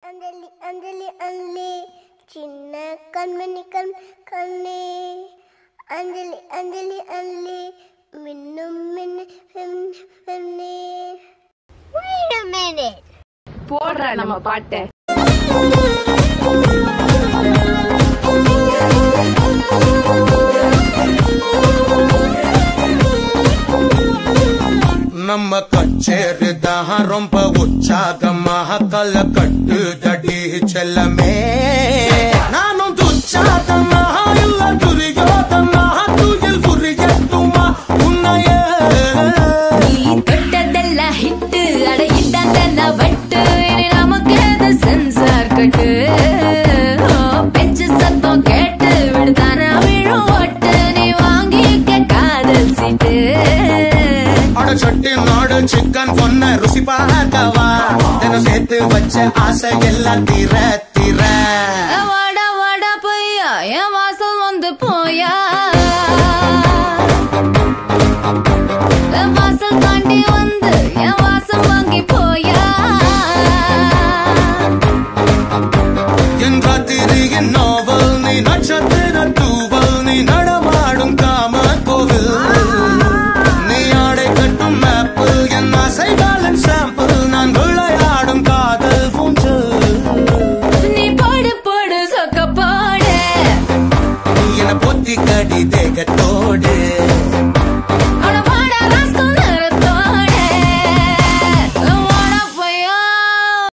அஞ்சலி அஞ்சலி அஞ்சலி சின்ன கண்மணி கண் கண்ணே அஞ்சலி அஞ்சலி அஞ்சலி மின்னும் மின்னு பெண்ணே Wait a minute. போடுற நம்ம பாட்டை நம்ம கச்சேரி தான் ரொம்ப உற்சாகமாக கல கட்டு தடி செல்லமே நானும் துச்சாதமாக இல்ல துரியோதமாக துயில் புரியட்டுமா உன்னையே நீ தொட்டதெல்லாம் ஹிட்டு அட இதான் வட்டு இனி நமக்கு எது சென்சார் கட்டு ஓ, பெஞ்சு சத்தம் கேட்டு விடுதான விழும் ஒட்டு நீ வாங்கிக்க காதல் சீட்டு அட சட்டி நாடு சிக்கன் பொண்ண ருசி பார்க்கவா தினம் சேர்த்து வச்ச ஆசை எல்லாம் தீர தீர வாடா வாடா பையா ஏன்